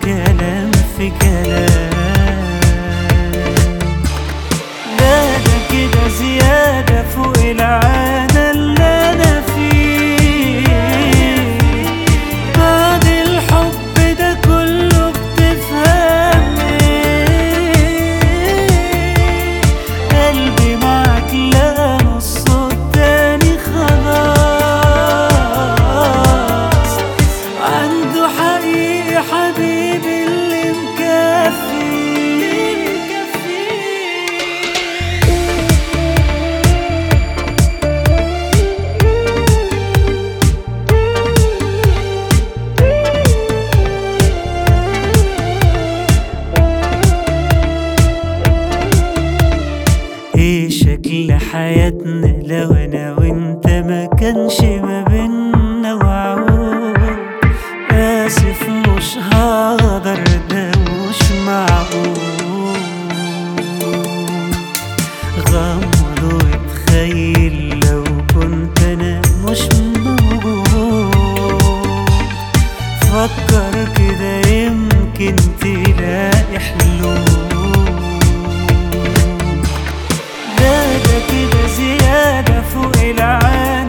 كلام في كلام لا ده كده زيادة فوق العادة اللي أنا فيه بعد الحب ده كله بتفهم ايه قلبي معاك لقى نصه التاني خلاص عنده حقيقي حبيبي اللي مكفي ايه شكل حياتنا لو انا وانت ما كانش ما بينا وعود اسف مش هقدر ده مش معقول غمض واتخيل لو كنت انا مش موجود فكر كده يمكن تلاقي حلول لا ده كده زيادة فوق العادة